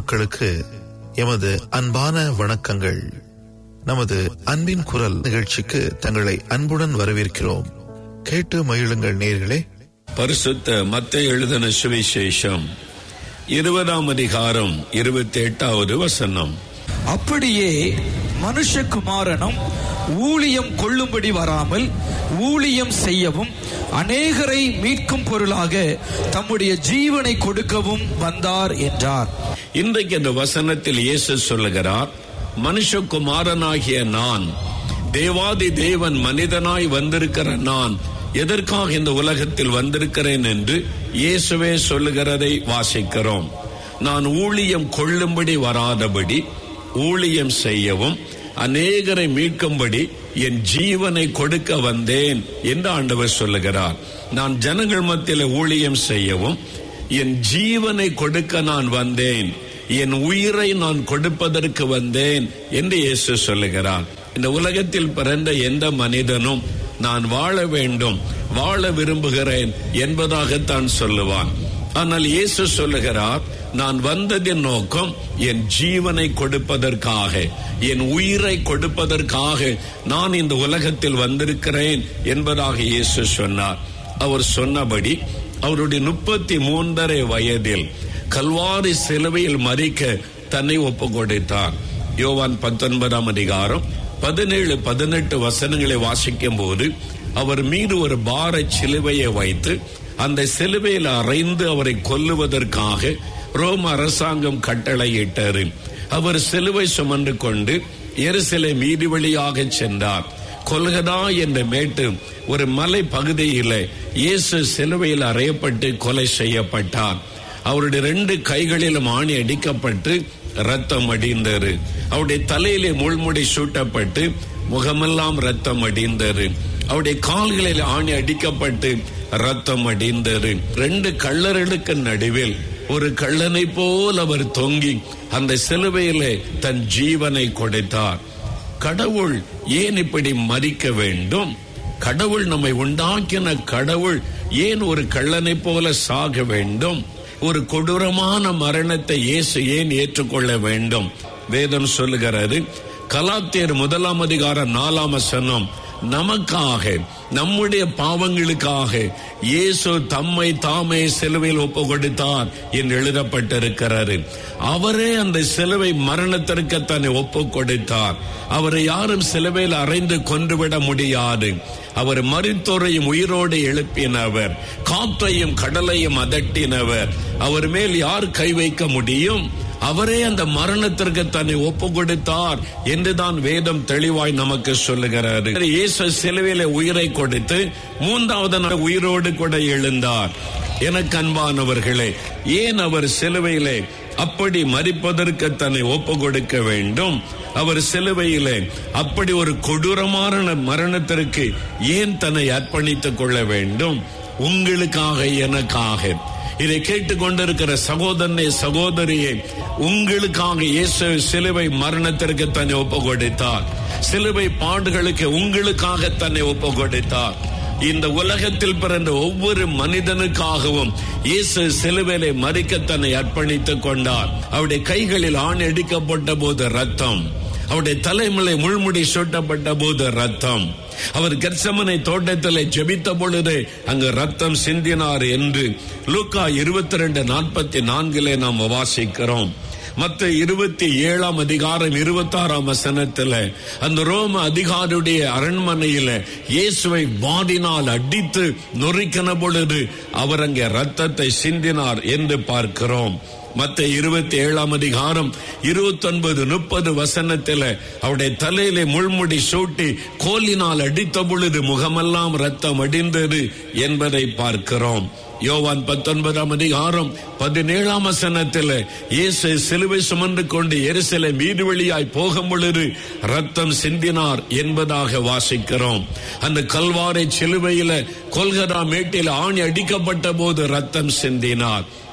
மக்களுக்கு எமது அன்பான வணக்கங்கள் நமது அன்பின் குரல் நிகழ்ச்சிக்கு தங்களை அன்புடன் வரவேற்கிறோம் கேட்டு மகிழுங்கள் நேர்களே பரிசுத்த மத்த எழுதின சுவிசேஷம் இருபதாம் அதிகாரம் இருபத்தி எட்டாவது வசனம் அப்படியே மனுஷகுமாரனும் ஊழியம் கொள்ளும்படி வராமல் ஊழியம் செய்யவும் அநேகரை மீட்கும் பொருளாக தம்முடைய ஜீவனை கொடுக்கவும் வந்தார் என்றார் இன்றைக்கு இந்த வசனத்தில் இயேசு சொல்லுகிறார் மனுஷகுமாரனாகிய நான் தேவாதி தேவன் மனிதனாய் வந்திருக்கிற நான் எதற்காக இந்த உலகத்தில் வந்திருக்கிறேன் என்று இயேசுவே சொல்லுகிறதை வாசிக்கிறோம் நான் ஊழியம் கொள்ளும்படி வராதபடி ஊழியம் செய்யவும் அநேகரை மீட்கும்படி என் ஜீவனை கொடுக்க வந்தேன் என்று ஆண்டவர் சொல்லுகிறார் நான் ஜனங்கள் மத்தியில் ஊழியம் செய்யவும் என் ஜீவனை கொடுக்க நான் வந்தேன் என் உயிரை நான் கொடுப்பதற்கு வந்தேன் என்று இயேசு சொல்லுகிறார் இந்த உலகத்தில் பிறந்த எந்த மனிதனும் நான் வாழ வேண்டும் வாழ விரும்புகிறேன் என்பதாகத்தான் சொல்லுவான் ஆனால் இயேசு சொல்லுகிறார் நான் வந்ததின் நோக்கம் என் ஜீவனை கொடுப்பதற்காக என் உயிரை கொடுப்பதற்காக நான் இந்த உலகத்தில் வந்திருக்கிறேன் என்பதாக இயேசு சொன்னார் அவர் சொன்னபடி அவருடைய முப்பத்தி மூன்றரை வயதில் கல்வாரி சிலுவையில் மறிக்க தன்னை ஒப்பு கொடுத்தார் யோவான் பத்தொன்பதாம் அதிகாரம் பதினேழு பதினெட்டு வசனங்களை வாசிக்கும் போது அவர் மீது ஒரு பார சிலுவையை வைத்து அந்த சிலுவையில் அறைந்து அவரை கொல்லுவதற்காக ரோம அரசாங்கம் கட்டளையிட்டாரு அவர் சிலுவை சுமந்து கொண்டு எருசலை மீதி வழியாக சென்றார் கொல்கதா என்ற மேட்டு ஒரு மலை பகுதியில் இயேசு சிலுவையில் அறையப்பட்டு கொலை செய்யப்பட்டார் அவருடைய ரெண்டு கைகளிலும் ஆணி அடிக்கப்பட்டு ரத்தம் அடிந்தது அவருடைய தலையிலே முள்முடி சூட்டப்பட்டு முகமெல்லாம் ரத்தம் அடிந்தது அவருடைய கால்களில் ஆணி அடிக்கப்பட்டு ரத்தம் அடிந்தது ரெண்டு கள்ளர்களுக்கு நடுவில் ஒரு கள்ளனை போல் அவர் தொங்கி அந்த சிலுவையிலே தன் ஜீவனை கொடுத்தார் கடவுள் ஏன் இப்படி மறிக்க வேண்டும் கடவுள் நம்மை உண்டாக்கின கடவுள் ஏன் ஒரு கள்ளனை போல சாக வேண்டும் ஒரு கொடூரமான மரணத்தை இயேசு ஏன் ஏற்றுக்கொள்ள வேண்டும் வேதம் சொல்லுகிறது கலாத்தியர் முதலாம் அதிகாரம் நாலாம் வசனம் நமக்காக நம்முடைய பாவங்களுக்காக இயேசு தம்மை தாமே சிலுவையில் ஒப்பு கொடுத்தார் என்று எழுதப்பட்டிருக்கிறாரு அவரே அந்த சிலுவை மரணத்திற்கு தன்னை ஒப்பு கொடுத்தார் அவரை யாரும் சிலுவையில் அறைந்து கொன்றுவிட முடியாது அவர் மருத்துவரையும் உயிரோடு எழுப்பினவர் காற்றையும் கடலையும் அதட்டினவர் அவர் மேல் யார் கை வைக்க முடியும் அவரே அந்த மரணத்திற்கு தன்னை ஒப்பு கொடுத்தார் என்றுதான் வேதம் தெளிவாய் நமக்கு சொல்லுகிறாரு இயேசு சிலுவையில உயிரை கொடுத்து மூன்றாவது நாள் உயிரோடு கூட எழுந்தார் எனக்கு அன்பானவர்களே ஏன் அவர் சிலுவையிலே அப்படி மறிப்பதற்கு தன்னை ஒப்பு கொடுக்க வேண்டும் அவர் சிலுவையிலே அப்படி ஒரு கொடூரமான மரணத்திற்கு ஏன் தன்னை அர்ப்பணித்துக் கொள்ள வேண்டும் உங்களுக்காக எனக்காக இதை கேட்டுக்கொண்டிருக்கிற சகோதரனே சகோதரியே உங்களுக்காக இயேசு சிலுவை மரணத்திற்கு தன்னை ஒப்பு கொடுத்தார் சிலுவை பாடுகளுக்கு உங்களுக்காக தன்னை ஒப்பு கொடுத்தார் இந்த உலகத்தில் பிறந்த ஒவ்வொரு மனிதனுக்காகவும் இயேசு சிலுவையிலே மறிக்க தன்னை அர்ப்பணித்துக் கொண்டார் அவருடைய கைகளில் ஆண் அடிக்கப்பட்ட போது ரத்தம் அவருடைய தலைமுறை முள்முடி சூட்டப்பட்ட போது ரத்தம் அவர் கர்சமனை தோட்டத்தில் ஜெபித்த பொழுது அங்கு ரத்தம் சிந்தினார் என்று லூக்கா இருபத்தி ரெண்டு நாற்பத்தி நான்கிலே நாம் வாசிக்கிறோம் மத்த இருபத்தி ஏழாம் அதிகாரம் இருபத்தி ஆறாம் வசனத்துல அந்த ரோம அதிகாரியுடைய அரண்மனையில இயேசுவை வாடினால் அடித்து நொறுக்கின பொழுது அவர் அங்கே ரத்தத்தை சிந்தினார் என்று பார்க்கிறோம் மத்த இருபத்தி ஏழாம் அதிகாரம் இருபத்தி ஒன்பது முப்பது வசனத்தில் அவருடைய தலையிலே முள்முடி சூட்டி கோலினால் அடித்த பொழுது முகமெல்லாம் ரத்தம் அடிந்தது என்பதை பார்க்கிறோம் யோவான் பத்தொன்பதாம் அதிகாரம் பதினேழாம் வசனத்தில் இயேசு சிலுவை சுமந்து கொண்டு எரிசலை மீது வழியாய் போகும் பொழுது ரத்தம் சிந்தினார் என்பதாக வாசிக்கிறோம் அந்த கல்வாரை சிலுவையில கொல்கரா மேட்டில் ஆணி அடிக்கப்பட்ட போது ரத்தம் சிந்தினார்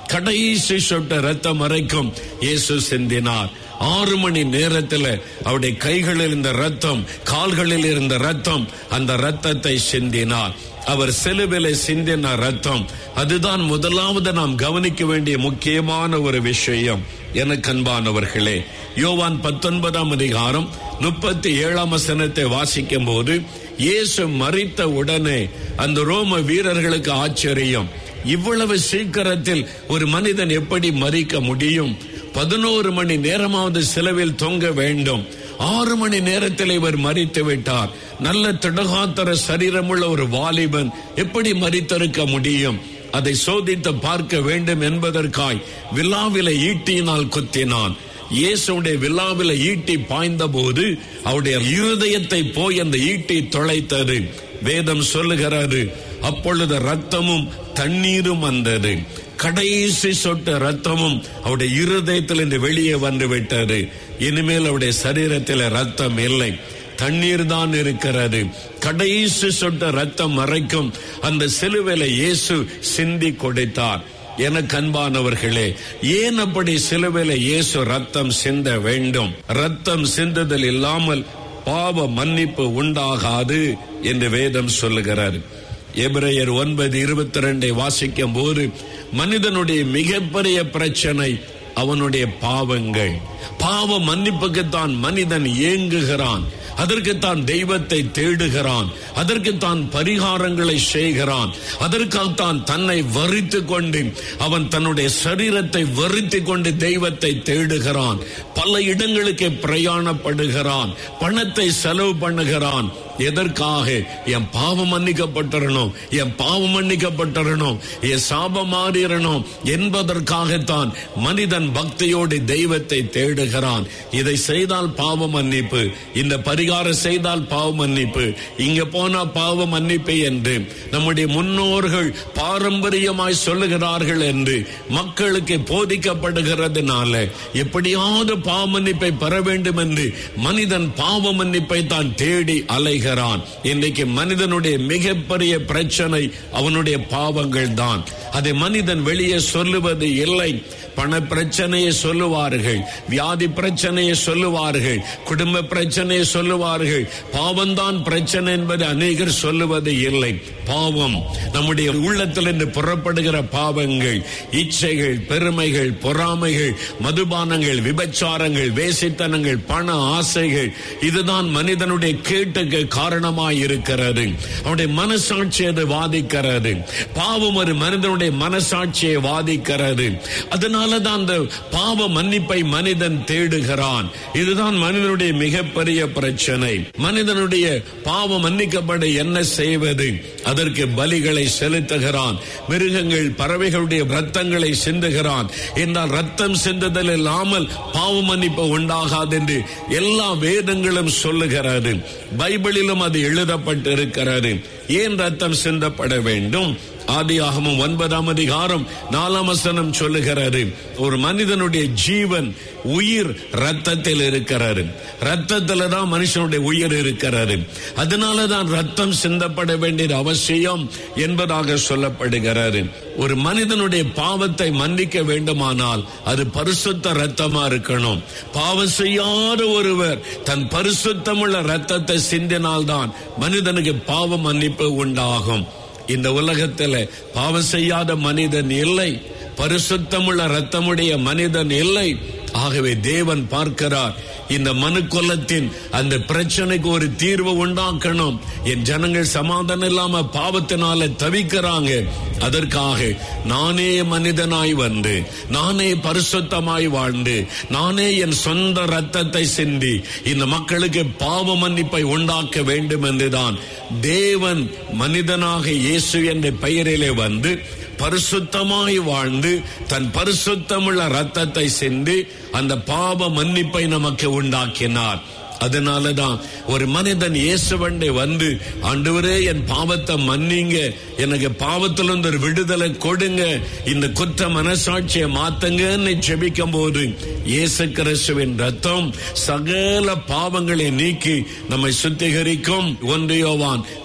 கடைசி சொட்ட ரத்தம் வரைக்கும் இயேசு சிந்தினார் ஆறு மணி நேரத்தில் அவருடைய கைகளில் இருந்த ரத்தம் கால்களில் இருந்த ரத்தம் அந்த ரத்தத்தை சிந்தினார் அவர் சிலுவிலை சிந்தின ரத்தம் அதுதான் முதலாவது நாம் கவனிக்க வேண்டிய முக்கியமான ஒரு விஷயம் எனக்கு அன்பானவர்களே யோவான் பத்தொன்பதாம் அதிகாரம் முப்பத்தி ஏழாம் வசனத்தை வாசிக்கும் போது இயேசு மறித்த உடனே அந்த ரோம வீரர்களுக்கு ஆச்சரியம் இவ்வளவு சீக்கிரத்தில் ஒரு மனிதன் எப்படி மறிக்க முடியும் பதினோரு மணி நேரமாவது சிலவில் தொங்க வேண்டும் ஆறு மணி நேரத்தில் இவர் மறித்து விட்டார் நல்ல திடகாத்தர சரீரமுள்ள ஒரு வாலிபன் எப்படி மறித்திருக்க முடியும் அதை சோதித்து பார்க்க வேண்டும் என்பதற்காய் விழாவில ஈட்டியினால் குத்தினான் இயேசுடைய விழாவில ஈட்டி பாய்ந்த போது அவருடைய இருதயத்தை போய் அந்த ஈட்டி தொலைத்தது வேதம் சொல்லுகிறது அப்பொழுது ரத்தமும் தண்ணீரும் வந்தது கடைசி சொட்ட ரத்தமும் அவருடைய இருதயத்திலிருந்து வெளியே வந்து விட்டது இனிமேல் அவருடைய சரீரத்தில் ரத்தம் இல்லை தண்ணீர் தான் இருக்கிறது கடைசி சொட்ட ரத்தம் மறைக்கும் அந்த சிலுவையில இயேசு சிந்தி கொடுத்தார் எனக்கு அன்பானவர்களே ஏன் அப்படி சிலுவையில இயேசு ரத்தம் சிந்த வேண்டும் ரத்தம் சிந்துதல் இல்லாமல் பாவ மன்னிப்பு உண்டாகாது என்று வேதம் சொல்லுகிறார் எபிரேயர் ஒன்பது இருபத்தி ரெண்டை வாசிக்கும் போது மனிதனுடைய மிகப்பெரிய பிரச்சனை அவனுடைய பாவங்கள் பாவ மன்னிப்புக்குத்தான் மனிதன் ஏங்குகிறான் அதற்குத்தான் தெய்வத்தை தேடுகிறான் அதற்குத்தான் பரிகாரங்களை செய்கிறான் அதற்காகத்தான் தன்னை வரித்து கொண்டு அவன் தன்னுடைய சரீரத்தை வரித்து கொண்டு தெய்வத்தை தேடுகிறான் பல இடங்களுக்கு பிரயாணப்படுகிறான் பணத்தை செலவு பண்ணுகிறான் எதற்காக என் பாவம் மன்னிக்கப்பட்டிரணும் என் பாவம் மன்னிக்கப்பட்டிரணும் என் சாபம் மாறிடணும் என்பதற்காகத்தான் மனிதன் பக்தியோடு தெய்வத்தை தேடுகிறான் இதை செய்தால் பாவ மன்னிப்பு இந்த பரிகாரம் செய்தால் பாவ மன்னிப்பு இங்க போனா பாவ மன்னிப்பு என்று நம்முடைய முன்னோர்கள் பாரம்பரியமாய் சொல்லுகிறார்கள் என்று மக்களுக்கு போதிக்கப்படுகிறதுனால எப்படியாவது பாவ மன்னிப்பை பெற வேண்டும் என்று மனிதன் பாவ மன்னிப்பை தான் தேடி அலைகிறான் இன்றைக்கு மனிதனுடைய மிகப்பெரிய பிரச்சனை அவனுடைய பாவங்கள் தான் அதை மனிதன் வெளியே சொல்லுவது இல்லை பண பிரச்சனையை சொல்லுவார்கள் வியாதி பிரச்சனையை சொல்லுவார்கள் குடும்ப பிரச்சனையை சொல்லுவார்கள் பாவம்தான் பிரச்சனை என்பது அநேகர் சொல்லுவது இல்லை பாவம் நம்முடைய உள்ளத்திலிருந்து புறப்படுகிற பாவங்கள் இச்சைகள் பெருமைகள் பொறாமைகள் மதுபானங்கள் விபச்சாரங்கள் வேசித்தனங்கள் பண ஆசைகள் இதுதான் மனிதனுடைய கேட்டுக்கு காரணமாய் இருக்கிறது அவனுடைய மனசாட்சி அது வாதிக்கிறது பாவம் ஒரு மனிதனுடைய மனசாட்சியை வாதிக்கிறது அதனால தான் அந்த பாவ மன்னிப்பை மனிதன் தேடுகிறான் இதுதான் மனிதனுடைய மிகப்பெரிய பிரச்சனை மனிதனுடைய பாவம் மன்னிக்கப்பட என்ன செய்வது அதற்கு பலிகளை செலுத்துகிறான் மிருகங்கள் பறவைகளுடைய ரத்தங்களை சிந்துகிறான் என்றால் ரத்தம் சிந்துதல் இல்லாமல் பாவ மன்னிப்பு உண்டாகாது என்று எல்லா வேதங்களும் சொல்லுகிறது பைபிளிலும் அது எழுதப்பட்டிருக்கிறது ஏன் ரத்தம் சிந்தப்பட வேண்டும் ஆதியாகமும் ஒன்பதாம் அதிகாரம் நாலாம் வசனம் சொல்லுகிறது ஒரு மனிதனுடைய ஜீவன் உயிர் ரத்தத்தில் இருக்கிறாரு ரத்தத்துல தான் மனுஷனுடைய உயிர் இருக்கிறாரு அதனால தான் ரத்தம் சிந்தப்பட வேண்டியது அவசியம் என்பதாக சொல்லப்படுகிறாரு ஒரு மனிதனுடைய பாவத்தை மன்னிக்க வேண்டுமானால் அது பரிசுத்த ரத்தமா இருக்கணும் பாவம் செய்யாத ஒருவர் தன் பரிசுத்தமுள்ள ரத்தத்தை சிந்தினால்தான் மனிதனுக்கு பாவ மன்னிப்பு உண்டாகும் இந்த உலகத்தில் பாவம் செய்யாத மனிதன் இல்லை பரிசுத்தமுள்ள ரத்தமுடைய மனிதன் இல்லை ஆகவே தேவன் பார்க்கிறார் இந்த மனு கொல்லத்தின் அந்த பிரச்சனைக்கு ஒரு தீர்வு உண்டாக்கணும் என் ஜனங்கள் சமாதானம் இல்லாம பாவத்தினால தவிக்கிறாங்க அதற்காக நானே மனிதனாய் வந்து நானே பரிசுத்தமாய் வாழ்ந்து நானே என் சொந்த ரத்தத்தை சிந்தி இந்த மக்களுக்கு பாவ மன்னிப்பை உண்டாக்க வேண்டும் என்றுதான் தேவன் மனிதனாக இயேசு என்ற பெயரிலே வந்து பரிசுத்தமாய் வாழ்ந்து தன் பரிசுத்தமுள்ள ரத்தத்தை சிந்தி அந்த பாவ மன்னிப்பை நமக்கு உண்டாக்கினார் அதனாலதான் ஒரு மனிதன் இயேசுவண்டை வந்து ஆண்டவரே என் பாவத்தை மன்னிங்க எனக்கு பாவத்திலிருந்து ஒரு விடுதலை கொடுங்க இந்த குற்ற மனசாட்சியை மாத்துங்கன்னு ஜெபிக்கும் போது இயேசு கிறிஸ்துவின் ரத்தம் சகல பாவங்களை நீக்கி நம்மை சுத்திகரிக்கும் ஒன்று யோவான்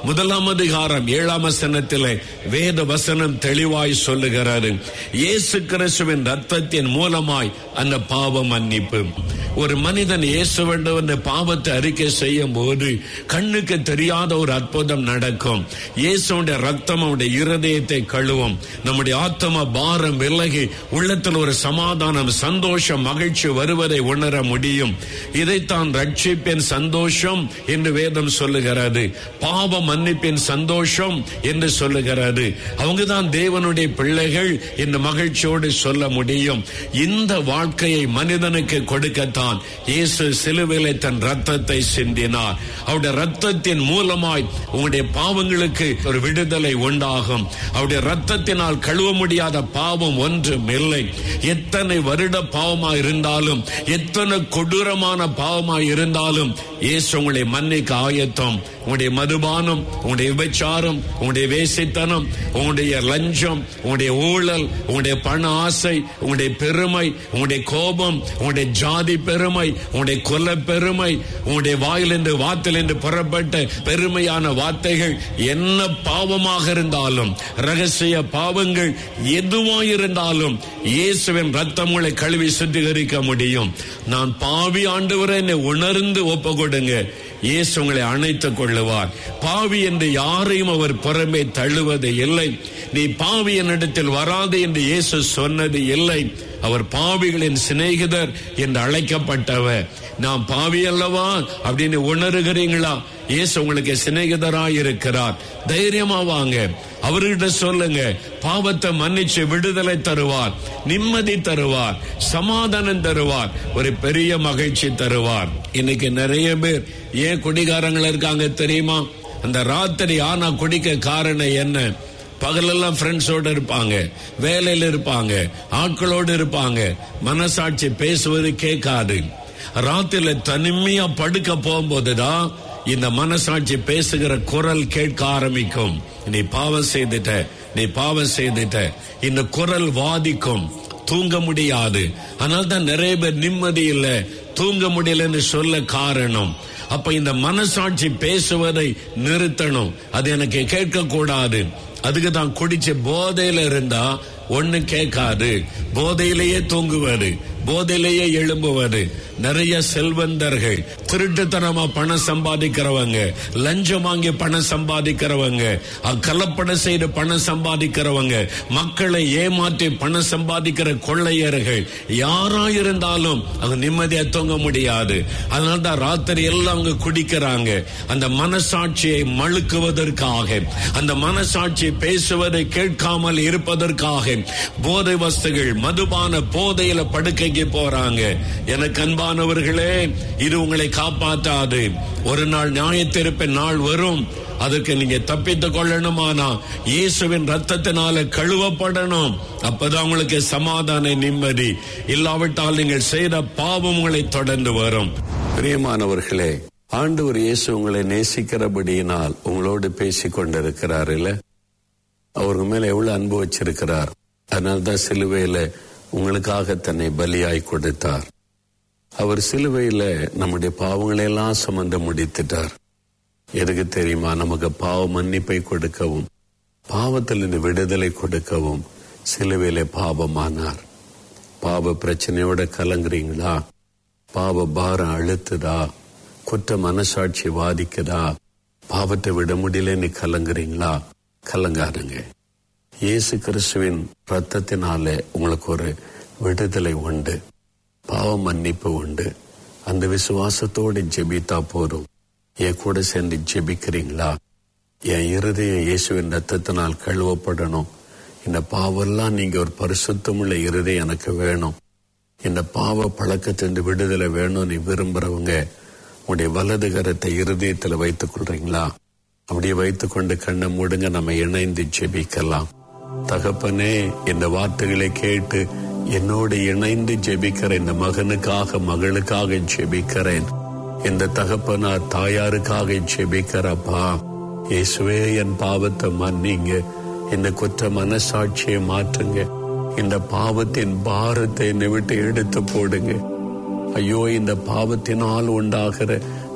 முதலாம் அதிகாரம் ஏழாம் வசனத்திலே வேத வசனம் தெளிவாய் சொல்லுகிறாரு இயேசு கிறிஸ்துவின் ரத்தத்தின் மூலமாய் அந்த பாவ மன்னிப்பு ஒரு மனிதன் இயேசுவென்ற பாவத்தை அறிக்கை செய்யும் போது கண்ணுக்கு தெரியாத ஒரு அற்புதம் நடக்கும் இயேசுடைய ரத்தம் அவனுடைய இருதயத்தை கழுவும் நம்முடைய ஆத்ம பாரம் விலகி உள்ளத்தில் ஒரு சமாதானம் சந்தோஷம் மகிழ்ச்சி வருவதை உணர முடியும் இதைத்தான் ரட்சிப்பின் சந்தோஷம் என்று வேதம் சொல்லுகிறது பாவ மன்னிப்பின் சந்தோஷம் என்று சொல்லுகிறது அவங்க தான் தேவனுடைய பிள்ளைகள் என்று மகிழ்ச்சியோடு சொல்ல முடியும் இந்த வாழ்க்கையை மனிதனுக்கு கொடுக்கத்தான் இயேசு சிலுவையிலே தன் ரத்தத்தை சிந்தினார் அவருடைய ரத்தத்தின் மூலமாய் உங்களுடைய பாவங்களுக்கு ஒரு விடுதலை உண்டாகும் அவருடைய ரத்தத்தினால் கழுவ முடியாத பாவம் ஒன்றும் இல்லை எத்தனை வருட பாவமாய் இருந்தாலும் எத்தனை கொடூரமான பாவமாய் இருந்தாலும் இயேசு உங்களை மன்னிக்க ஆயத்தம் உங்களுடைய மதுபானம் உங்களுடைய விபச்சாரம் உங்களுடைய வேசித்தனம் உங்களுடைய லஞ்சம் உங்களுடைய ஊழல் உங்களுடைய பண ஆசை உங்களுடைய பெருமை உங்களுடைய கோபம் உங்களுடைய ஜாதி பெருமை உங்களுடைய கொல்ல பெருமை உங்களுடைய வாயிலிருந்து வாத்திலிருந்து புறப்பட்ட பெருமையான வார்த்தைகள் என்ன பாவமாக இருந்தாலும் ரகசிய பாவங்கள் எதுவாயிருந்தாலும் இயேசுவின் ரத்தங்களை கழுவி சுத்திகரிக்க முடியும் நான் பாவி ஆண்டவரை என்னை உணர்ந்து ஒப்பு கொடுங்க இயேசு உங்களை அணைத்துக் கொள்ளுவார் பாவி என்று யாரையும் அவர் புறமே தள்ளுவது இல்லை நீ பாவி என்னிடத்தில் வராது என்று இயேசு சொன்னது இல்லை அவர் பாவிகளின் சிநேகிதர் என்று அழைக்கப்பட்டவர் நாம் பாவி அல்லவா அப்படின்னு உணர்கிறீங்களா இயேசு உங்களுக்கு சிநேகிதராய் இருக்கிறார் தைரியமா வாங்க அவர்கிட்ட சொல்லுங்க பாவத்தை மன்னிச்சு விடுதலை தருவார் நிம்மதி தருவார் சமாதானம் தருவார் ஒரு பெரிய மகிழ்ச்சி தருவார் இன்னைக்கு நிறைய பேர் ஏன் குடிகாரங்கள் இருக்காங்க தெரியுமா அந்த ராத்திரி ஆனா குடிக்க காரணம் என்ன பகலெல்லாம் ஃப்ரெண்ட்ஸோட இருப்பாங்க வேலையில இருப்பாங்க ஆட்களோடு இருப்பாங்க மனசாட்சி பேசுவது கேட்காது ராத்திரில தனிமையா படுக்க போகும்போதுதான் இந்த மனசாட்சி பேசுகிற குரல் கேட்க ஆரம்பிக்கும் நீ பாவம் செய்துட்ட நீ பாவம் செய்துட்ட இந்த குரல் வாதிக்கும் தூங்க முடியாது அதனால தான் நிறைய பேர் நிம்மதி இல்லை தூங்க முடியலன்னு சொல்ல காரணம் அப்ப இந்த மனசாட்சி பேசுவதை நிறுத்தணும் அது எனக்கு கேட்க கூடாது அதுக்கு தான் குடிச்ச போதையில இருந்தா ஒண்ணு கேட்காது போதையிலேயே தூங்குவது போதையிலேயே எழும்புவது நிறைய செல்வந்தர்கள் திருட்டுத்தனமா பணம் சம்பாதிக்கிறவங்க லஞ்சம் வாங்கி பணம் சம்பாதிக்கிறவங்க கலப்படம் செய்து பணம் சம்பாதிக்கிறவங்க மக்களை ஏமாற்றி பணம் சம்பாதிக்கிற கொள்ளையர்கள் யாரா இருந்தாலும் அவங்க நிம்மதியா தூங்க முடியாது அதனால தான் ராத்திரி எல்லாம் அவங்க குடிக்கிறாங்க அந்த மனசாட்சியை மழுக்குவதற்காக அந்த மனசாட்சி பேசுவதை கேட்காமல் இருப்பதற்காக போதை வஸ்துகள் மதுபான போதையில படுக்கைக்கு போறாங்க எனக்கு அன்பானவர்களே இது உங்களை காப்பாற்றாது ஒரு நாள் நியாயத்திருப்பின் நாள் வரும் அதுக்கு நீங்க தப்பித்துக் கொள்ளணுமானா இயேசுவின் ரத்தத்தினால கழுவப்படணும் அப்பதான் உங்களுக்கு சமாதான நிம்மதி இல்லாவிட்டால் நீங்கள் செய்த பாவம் உங்களை தொடர்ந்து வரும் பிரியமானவர்களே ஆண்டவர் இயேசு உங்களை நேசிக்கிறபடியினால் உங்களோடு பேசிக் கொண்டிருக்கிறார் இல்ல அவருக்கு மேல எவ்வளவு அன்பு வச்சிருக்கிறார் அதனால்தான் சிலுவையில உங்களுக்காக தன்னை பலியாய் கொடுத்தார் அவர் சிலுவையில நம்முடைய பாவங்களை எல்லாம் சுமந்து முடித்துட்டார் எதுக்கு தெரியுமா நமக்கு பாவ மன்னிப்பை கொடுக்கவும் பாவத்திலிருந்து விடுதலை கொடுக்கவும் சிலுவையில பாவமானார் பாவ பிரச்சனையோட கலங்குறீங்களா பாவ பாரம் அழுத்துதா குற்ற மனசாட்சி வாதிக்குதா பாவத்தை விட முடியலன்னு கலங்குறீங்களா கலங்காருங்க இயேசு கிறிஸ்துவின் ரத்தத்தினால உங்களுக்கு ஒரு விடுதலை உண்டு பாவ மன்னிப்பு உண்டு அந்த விசுவாசத்தோடு ஜெபித்தா போதும் என் கூட சேர்ந்து ஜெபிக்கிறீங்களா என் இருதயம் இயேசுவின் ரத்தத்தினால் கழுவப்படணும் இந்த பாவெல்லாம் நீங்க ஒரு பரிசுத்தமுள்ள இருதயம் எனக்கு வேணும் இந்த பாவ பழக்கத்திலிருந்து விடுதலை வேணும் நீ விரும்புறவங்க உடைய வலது கரத்தை இருதயத்துல வைத்துக் கொள்றீங்களா அப்படியே வைத்துக்கொண்டு கண்ணை மூடுங்க நம்ம இணைந்து ஜெபிக்கலாம் தகப்பனே இந்த வார்த்தைகளை கேட்டு என்னோடு இணைந்து ஜெபிக்கிற இந்த மகனுக்காக மகளுக்காக ஜெபிக்கிறேன் இந்த தகப்பனார் தாயாருக்காக ஜெபிக்கிறப்பா இயேசுவே என் பாவத்தை மன்னிங்க இந்த குற்ற மனசாட்சியை மாற்றுங்க இந்த பாவத்தின் பாரத்தை என்னை விட்டு எடுத்து போடுங்க ஐயோ இந்த பாவத்தினால் உண்டாகிற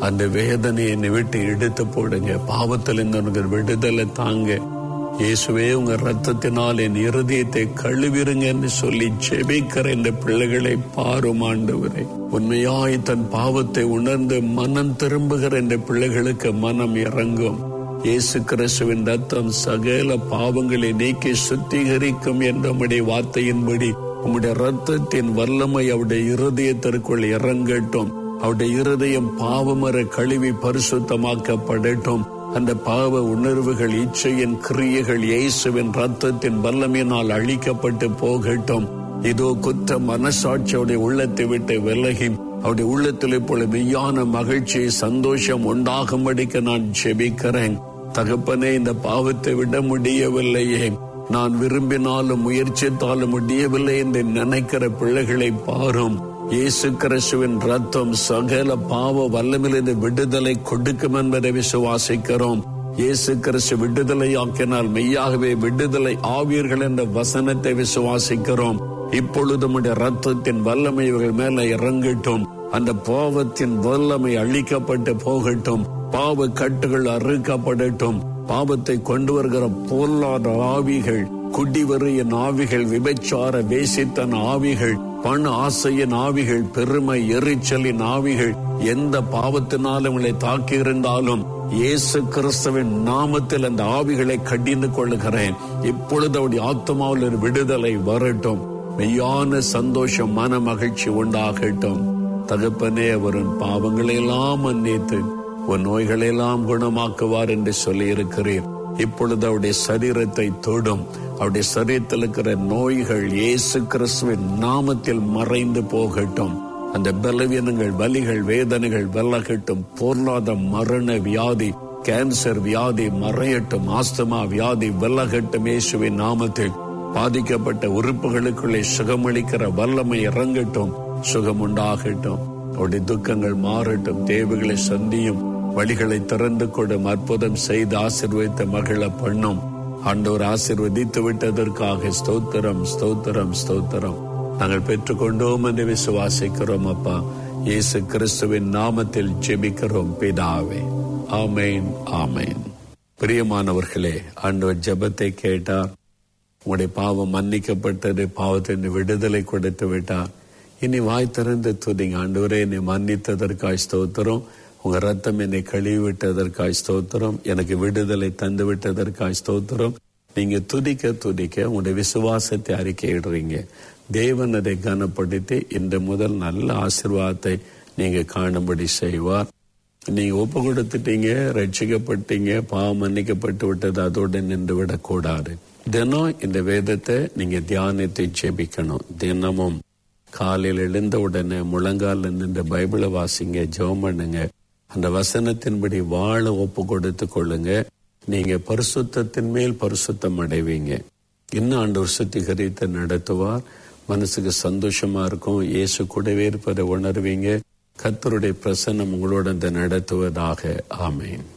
அந்த வேதனையை என்னை விட்டு எடுத்து போடுங்க பாவத்தில் இருந்து உனக்கு விடுதலை தாங்க இயேசுவே உங்க ரத்தத்தினால் என் இருதயத்தை கழுவிருங்கன்னு சொல்லி ஜெபிக்கிற இந்த பிள்ளைகளை பாரும் ஆண்டவரே உண்மையாய் தன் பாவத்தை உணர்ந்து மனம் திரும்புகிற இந்த பிள்ளைகளுக்கு மனம் இறங்கும் இயேசு கிறிஸ்துவின் ரத்தம் சகல பாவங்களை நீக்கி சுத்திகரிக்கும் என்ற உம்முடைய வார்த்தையின்படி உம்முடைய ரத்தத்தின் வல்லமை அவருடைய இருதயத்திற்குள் இறங்கட்டும் அவருடைய இருதயம் பாவமர கழுவி பரிசுத்தமாக்கப்படட்டும் அந்த பாவ உணர்வுகள் இச்சையின் கிரியைகள் இயேசுவின் ரத்தத்தின் வல்லமையினால் அழிக்கப்பட்டு போகட்டும் இதோ குற்ற மனசாட்சியுடைய உள்ளத்தை விட்டு விலகி அவருடைய உள்ளத்தில் இப்பொழுது மெய்யான மகிழ்ச்சி சந்தோஷம் உண்டாகும்படிக்கு நான் செபிக்கிறேன் தகப்பனே இந்த பாவத்தை விட முடியவில்லையே நான் விரும்பினாலும் முயற்சித்தாலும் முடியவில்லை என்று நினைக்கிற பிள்ளைகளை பாரும் இயேசு கிறிஸ்துவின் ரத்தம் சகல பாவ வல்லமிலிருந்து விடுதலை கொடுக்கும் என்பதை விசுவாசிக்கிறோம் இயேசு கிறிஸ்து விடுதலையாக்கினால் மெய்யாகவே விடுதலை ஆவீர்கள் என்ற வசனத்தை விசுவாசிக்கிறோம் இப்பொழுது உம்முடைய ரத்தத்தின் வல்லமை இவர்கள் மேல இறங்கட்டும் அந்த பாவத்தின் வல்லமை அழிக்கப்பட்டு போகட்டும் பாவ கட்டுகள் அறுக்கப்படட்டும் பாவத்தை கொண்டு வருகிற பொருளாதார ஆவிகள் குடிவரையின் ஆவிகள் விபச்சார வேசித்தன் ஆவிகள் பண ஆசையின் ஆவிகள் பெருமை எரிச்சலின் ஆவிகள் எந்த பாவத்தினாலும் உங்களை தாக்கி இருந்தாலும் இயேசு கிறிஸ்துவின் நாமத்தில் அந்த ஆவிகளை கடிந்து கொள்ளுகிறேன் இப்பொழுது அவருடைய ஆத்மாவில் ஒரு விடுதலை வரட்டும் மெய்யான சந்தோஷம் மன மகிழ்ச்சி உண்டாகட்டும் தகப்பனே அவரின் பாவங்களை எல்லாம் மன்னித்து உன் நோய்களை எல்லாம் குணமாக்குவார் என்று சொல்லி இருக்கிறீர் இப்பொழுது அவருடைய சரீரத்தை தொடும் அவருடைய சரீரத்தில் இருக்கிற நோய்கள் இயேசு கிறிஸ்துவின் நாமத்தில் மறைந்து போகட்டும் அந்த பலவீனங்கள் வலிகள் வேதனைகள் விலகட்டும் பொருளாதார மரண வியாதி கேன்சர் வியாதி மறையட்டும் ஆஸ்துமா வியாதி விலகட்டும் இயேசுவின் நாமத்தில் பாதிக்கப்பட்ட உறுப்புகளுக்குள்ளே சுகமளிக்கிற வல்லமை இறங்கட்டும் சுகம் உண்டாகட்டும் அவருடைய துக்கங்கள் மாறட்டும் தேவைகளை சந்தியும் வழிகளை திறந்து கொடும் அற்புதம் செய்து ஆசிர்வதித்த மகள பண்ணும் ஆண்டவர் ஆசிர்வதித்து விட்டதற்காக ஸ்தோத்திரம் ஸ்தோத்திரம் ஸ்தோத்திரம் நாங்கள் பெற்றுக்கொண்டோம் என்று விசுவாசிக்கிறோம் அப்பா இயேசு கிறிஸ்துவின் நாமத்தில் ஜெபிக்கிறோம் பிதாவே ஆமேன் ஆமேன் பிரியமானவர்களே ஆண்டவர் ஜெபத்தை கேட்டார் உங்களுடைய பாவம் மன்னிக்கப்பட்டது பாவத்தின் விடுதலை கொடுத்து விட்டார் இனி வாய் திறந்து துதிங்க ஆண்டவரே என்னை மன்னித்ததற்காய் ஸ்தோத்திரம் உங்க ரத்தம் என்னை கழுவி விட்டதற்காய் ஸ்தோத்திரம் எனக்கு விடுதலை தந்து விட்டதற்காய் ஸ்தோத்திரம் நீங்க துதிக்க துதிக்க உங்களுடைய விசுவாசத்தை அறிக்கையிடுறீங்க தேவன் அதை கனப்படுத்தி இன்று முதல் நல்ல ஆசிர்வாதத்தை நீங்க காணும்படி செய்வார் நீங்க ஒப்பு கொடுத்துட்டீங்க ரட்சிக்கப்பட்டீங்க பாவம் மன்னிக்கப்பட்டு விட்டது அதோடு நின்று விடக்கூடாது தினம் இந்த வேதத்தை நீங்க தியானத்தை ஜெபிக்கணும் தினமும் காலையில் எழுந்த உடனே முழங்கால நின்று பைபிளை வாசிங்க ஜெபம் பண்ணுங்க அந்த வசனத்தின்படி வாழ ஒப்பு கொடுத்து கொள்ளுங்க நீங்க பரிசுத்தத்தின் மேல் பரிசுத்தம் அடைவீங்க இன்னும் ஆண்டவர் சுத்திகரித்து நடத்துவார் மனசுக்கு சந்தோஷமா இருக்கும் இயேசு கூடவே இருப்பதை உணர்வீங்க கத்தருடைய பிரசன்னம் உங்களோட இந்த நடத்துவதாக ஆமேன்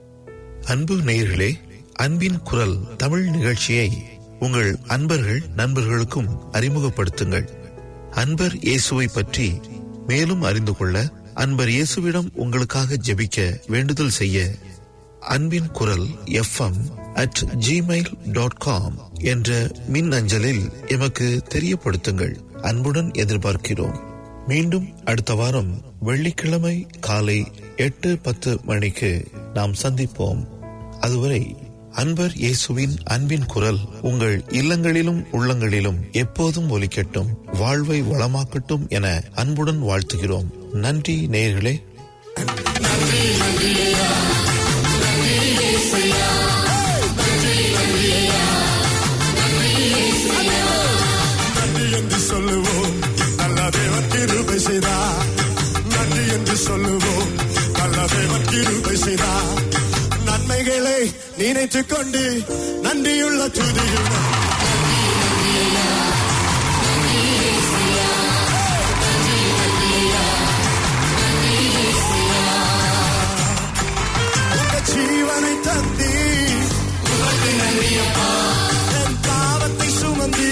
அன்பு நேயர்களே அன்பின் குரல் தமிழ் நிகழ்ச்சியை உங்கள் அன்பர்கள் நண்பர்களுக்கும் அறிமுகப்படுத்துங்கள் அன்பர் இயேசுவை பற்றி மேலும் அறிந்து கொள்ள அன்பர் இயேசுவிடம் உங்களுக்காக ஜெபிக்க வேண்டுதல் செய்ய Anbin Kural FM at Gmail dot com என்ற மின் அஞ்சலில் எமக்கு தெரியப்படுத்துங்கள் அன்புடன் எதிர்பார்க்கிறோம் மீண்டும் அடுத்த வாரம் வெள்ளிக்கிழமை காலை எட்டு பத்து மணிக்கு நாம் சந்திப்போம் அதுவரை அன்பர் இயேசுவின் அன்பின் குரல் உங்கள் இல்லங்களிலும் உள்ளங்களிலும் எப்போதும் ஒலிக்கட்டும் வாழ்வை வளமாக்கட்டும் என அன்புடன் வாழ்த்துகிறோம் நன்றி நேயர்களே நன்றி என்று சொல்லுவோம் நல்ல தேவன் கிருபை செய்தார் நன்றி என்று சொல்லுவோம் நல்ல தேவன் கிருபை செய்தார் நன்மைகளை நினைத்துக் கொண்டு நன்றியுள்ள துதியுள்ள உங்க ஜீவனை தந்தி என் பாவத்தை சுமந்து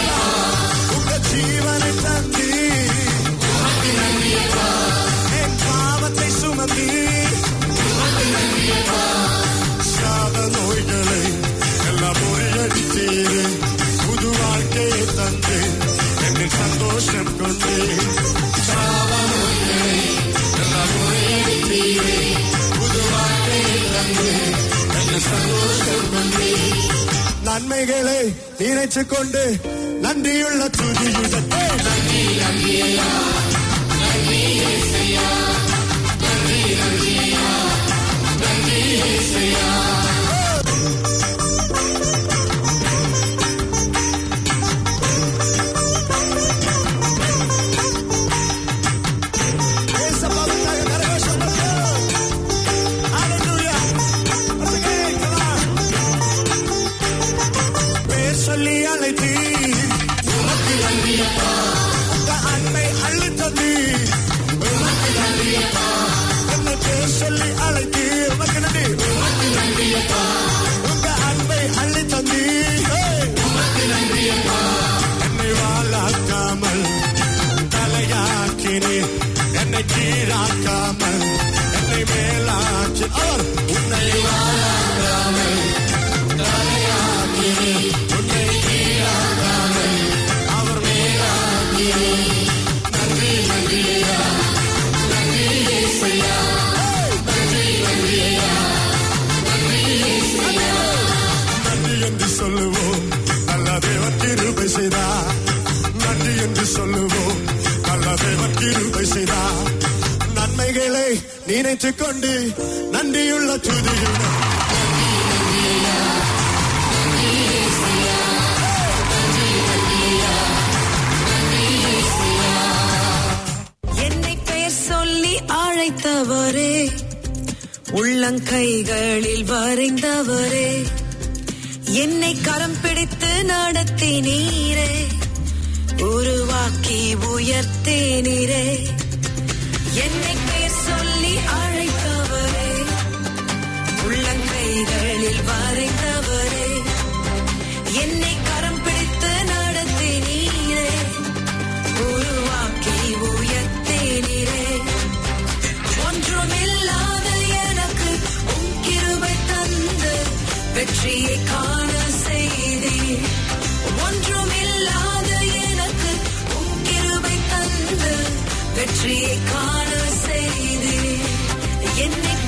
உங்க ஜீவனை தந்தி என் நன்மைகளை நினைச்சு கொண்டு நன்றியுள்ள துதியுடன் ஏய், நன்றி ஏசப்பாவுக்காக கரகோஷம் பண்ணுவோம். Hallelujah. Once again, come on. பேர் சொல்லி அழைத்தி உமக்கு நன்றியப்பா உங்க அன்பை அள்ளி தந்தி உமக்கு நன்றியப்பா என்ன பேர் சொல்லி அழைத்தி உமக்கு நன்றி உமக்கு நன்றியப்பா உங்க அன்பை அள்ளி தந்தி உமக்கு நன்றியப்பா என்னை வாழாக்காமல் தலையாக்கினி என்னை கீழாக்காமல் என்னை மேலாக்கி அவர் உன்னை வாழாக்காமல் தலையாக்கினி உன்னை கீழாக்காமல் அவர் மேலாக்கி நன்றி நன்றி ஐயா நன்றி இயேசையா நன்றி நன்றி ஐயா நன்றி இயேசையா நன்றி என்று சொல்லுவோம் நல்ல தேவன் கிருபை செய்தார் நன்றி என்று சொல்லுவோம் நல்ல தேவன் கிருபை செய்தார் நன்மைகளை நினைத்துக் கொண்டு நன்றியுள்ள துதியுடன் என்னை பெயர் சொல்லி அழைத்தவரே உள்ளங்கைகளில் வரைந்தவரே என்னை கரம் பிடித்து நடத்தினீரே உருவாக்கி உயர்த்தேனீரே என்னை பெயர் சொல்லி அழைத்தவரே உள்ளங்கைகளில் வரைந்தவரே என்னை கரம் பிடித்து நடத்தினீரே உருவாக்கி உயர்த்தேனீரே ஒன்றுமில்லாத எனக்கு உம் கிருபை தந்து வெற்றியை காண செய்தீர் ஒன்றுமில்லாத எனக்கு உம் கிருபை தந்து வெற்றியை காண செய்தீர் என்னை